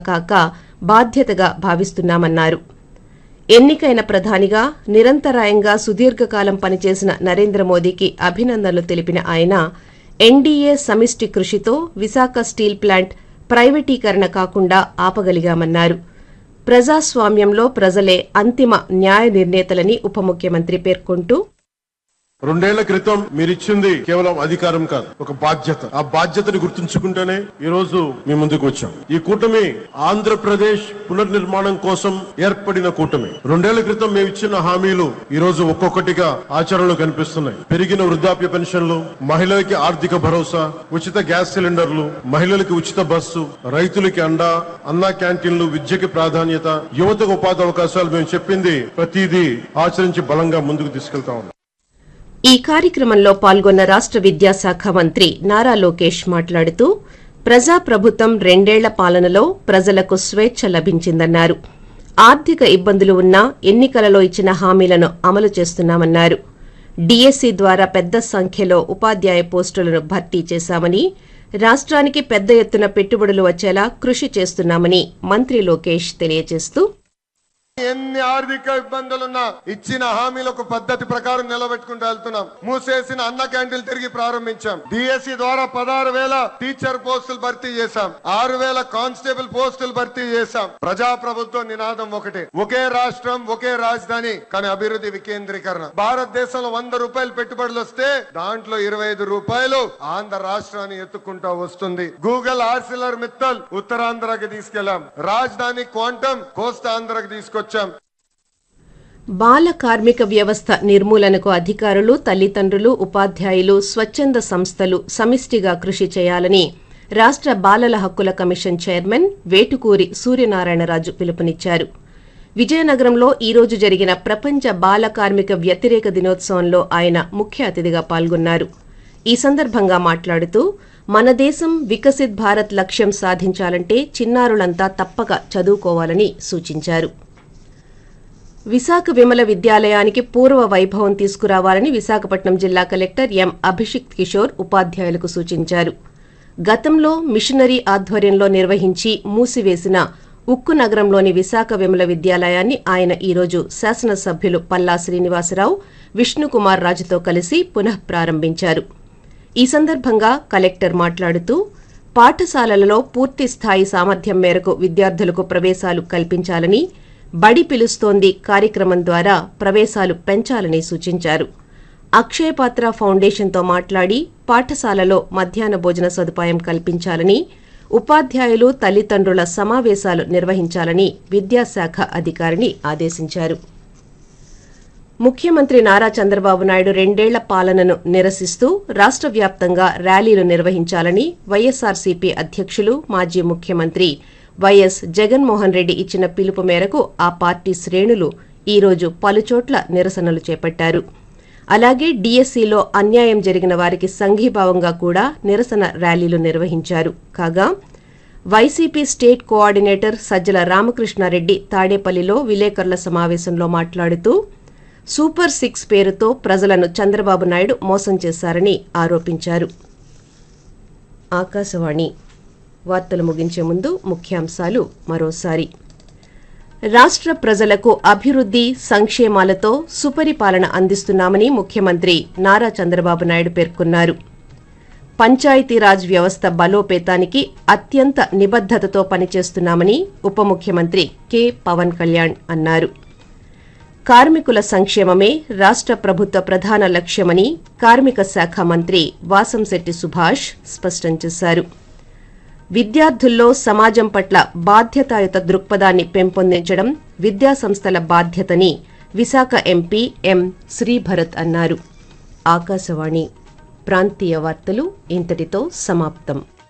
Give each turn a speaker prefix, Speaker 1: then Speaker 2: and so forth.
Speaker 1: కాక బాధ్యతగా భావిస్తున్నామన్నారు ఎన్నికైన ప్రధానిగా నిరంతరాయంగా సుదీర్ఘకాలం పనిచేసిన నరేంద్ర మోదీకి అభినందనలు తెలిపిన ఆయన ఎన్డీఏ సమిష్టి కృషితో విశాఖ స్టీల్ ప్లాంట్ ప్రైవేటీకరణ కాకుండా ఆపగలిగామన్నారు ప్రజాస్వామ్యంలో ప్రజలే అంతిమ న్యాయ నిర్ణేతలని ఉప ముఖ్యమంత్రి పేర్కొంటూ
Speaker 2: రెండేళ్ల క్రితం మీరిచ్చింది కేవలం అధికారం కాదు ఒక బాధ్యత ఆ బాధ్యతని గుర్తుంచుకుంటేనే ఈ రోజు మీ ముందుకు వచ్చాం ఈ కూటమి ఆంధ్రప్రదేశ్ పునర్నిర్మాణం కోసం ఏర్పడిన కూటమి రెండేళ్ల క్రితం మేము ఇచ్చిన హామీలు ఈ రోజు ఒక్కొక్కటిగా ఆచరణలో కనిపిస్తున్నాయి పెరిగిన వృద్ధాప్య పెన్షన్లు మహిళలకి ఆర్థిక భరోసా ఉచిత గ్యాస్ సిలిండర్లు మహిళలకి ఉచిత బస్సు రైతులకి అండా అన్నా క్యాంటీన్లు విద్యకి ప్రాధాన్యత యువతకు ఉపాధి అవకాశాలు మేము చెప్పింది ప్రతిదీ ఆచరించి బలంగా ముందుకు తీసుకెళ్తా ఉన్నాం
Speaker 1: ఈ కార్యక్రమంలో పాల్గొన్న రాష్ట విద్యాశాఖ మంత్రి నారా లోకేష్ మాట్లాడుతూ ప్రజాప్రభుత్వం రెండేళ్ల పాలనలో ప్రజలకు స్వేచ్ఛ లభించిందన్నారు ఆర్థిక ఇబ్బందులు ఉన్నా ఎన్నికలలో ఇచ్చిన హామీలను అమలు చేస్తున్నామన్నారు డీఎస్సీ ద్వారా పెద్ద సంఖ్యలో ఉపాధ్యాయ పోస్టులను భర్తీ చేశామని రాష్ట్రానికి పెద్ద ఎత్తున పెట్టుబడులు వచ్చేలా కృషి చేస్తున్నామని మంత్రి లోకేష్ తెలియజేస్తూ
Speaker 3: ఎన్ని ఆర్థిక ఇబ్బందులున్నా ఇచ్చిన హామీలకు పద్ధతి ప్రకారం నిలబెట్టుకుంటూ వెళ్తున్నాం మూసేసిన అన్న క్యాంటీన్లు తిరిగి ప్రారంభించాం డిఎస్సి ద్వారా పదహారు వేల టీచర్ పోస్టులు భర్తీ చేశాం ఆరు వేల కానిస్టేబుల్ పోస్టులు భర్తీ చేశాం ప్రజా ప్రభుత్వం నినాదం ఒకటే ఒకే రాష్ట్రం ఒకే రాజధాని కానీ అభివృద్ధి వికేంద్రీకరణ భారతదేశంలో వంద రూపాయలు పెట్టుబడులు వస్తే దాంట్లో ఇరవై ఐదు రూపాయలు ఆంధ్ర రాష్ట్రాన్ని ఎత్తుకుంటా వస్తుంది గూగుల్ ఆర్సిలర్ మిత్తల్ ఉత్తరాంధ్రకి తీసుకెళ్లాం రాజధాని క్వాంటం కోస్తాంధ్రకి తీసుకొచ్చాం
Speaker 1: బాల కార్మిక వ్యవస్థ నిర్మూలనకు అధికారులు తల్లిదండ్రులు ఉపాధ్యాయులు స్వచ్ఛంద సంస్థలు సమిష్టిగా కృషి చేయాలని రాష్ట బాలల హక్కుల కమిషన్ చైర్మన్ వేటుకూరి సూర్యనారాయణరాజు పిలుపునిచ్చారు విజయనగరంలో ఈ రోజు జరిగిన ప్రపంచ బాల కార్మిక వ్యతిరేక దినోత్సవంలో ఆయన ముఖ్య అతిథిగా పాల్గొన్నారు ఈ సందర్భంగా మాట్లాడుతూ మన దేశం వికసిత్ భారత్ లక్ష్యం సాధించాలంటే చిన్నారులంతా తప్పక చదువుకోవాలని సూచించారు విశాఖ విమల విద్యాలయానికి పూర్వ వైభవం తీసుకురావాలని విశాఖపట్నం జిల్లా కలెక్టర్ ఎం అభిషిక్ కిషోర్ ఉపాధ్యాయులకు సూచించారు గతంలో మిషనరీ ఆధ్వర్యంలో నిర్వహించి మూసివేసిన ఉక్కు నగరంలోని విశాఖ విమల విద్యాలయాన్ని ఆయన ఈరోజు శాసనసభ్యులు పల్లా శ్రీనివాసరావు విష్ణుకుమార్ రాజుతో కలిసి పునః ప్రారంభించారు ఈ సందర్భంగా కలెక్టర్ మాట్లాడుతూ పాఠశాలలలో పూర్తి స్థాయి సామర్థ్యం మేరకు విద్యార్థులకు ప్రవేశాలు కల్పించాలని బడి పిలుస్తోంది కార్యక్రమం ద్వారా ప్రవేశాలు పెంచాలని సూచించారు అక్షయపాత్ర ఫౌండేషన్తో మాట్లాడి పాఠశాలలో మధ్యాహ్న భోజన సదుపాయం కల్పించాలని ఉపాధ్యాయులు తల్లిదండ్రుల సమావేశాలు నిర్వహించాలని విద్యాశాఖ అధికారిని ఆదేశించారు ముఖ్యమంత్రి నారా చంద్రబాబు నాయుడు రెండేళ్ల పాలనను నిరసిస్తూ రాష్ట్ర వ్యాప్తంగా ర్యాలీలు నిర్వహించాలని వైఎస్సార్సీపీ అధ్యక్షులు మాజీ ముఖ్యమంత్రి వైఎస్ జగన్మోహన్ రెడ్డి ఇచ్చిన పిలుపు మేరకు ఆ పార్టీ శ్రేణులు ఈ రోజు పలుచోట్ల నిరసనలు చేపట్టారు అలాగే డీఎస్సీలో అన్యాయం జరిగిన వారికి సంఘీభావంగా కూడా నిరసన ర్యాలీలు నిర్వహించారు కాగా YCP state coordinator Sajjala Ramakrishna Reddy తాడేపల్లిలో విలేకరుల సమావేశంలో మాట్లాడుతూ సూపర్ సిక్స్ పేరుతో ప్రజలను చంద్రబాబు నాయుడు మోసం చేశారని ఆరోపించారు ఆకాశవాణి వార్తలు ముగించే ముందు ముఖ్యాంశాలు మరోసారి రాష్ట్ర ప్రజలకు అభివృద్ధి సంక్షేమాలతో సుపరిపాలన అందిస్తున్నామని ముఖ్యమంత్రి నారా చంద్రబాబు నాయుడు పేర్కొన్నారు పంచాయతీరాజ్ వ్యవస్థ బలోపేతానికి అత్యంత నిబద్దతతో పనిచేస్తున్నామని ఉప ముఖ్యమంత్రి కె పవన్ కళ్యాణ్ అన్నారు కార్మికుల సంక్షేమమే రాష్ట్ర ప్రభుత్వ ప్రధాన లక్ష్యమని కార్మిక శాఖ మంత్రి వాసంశెట్టి సుభాష్ స్పష్టం చేశారు విద్యార్థుల్లో సమాజం పట్ల బాధ్యతాయుత దృక్పథాన్ని పెంపొందించడం విద్యాసంస్థల బాధ్యతని విశాఖ ఎంపీ ఎం శ్రీభరత్ అన్నారు ఆకాశవాణి ప్రాంతీయ వార్తలు ఇంతటితో సమాప్తం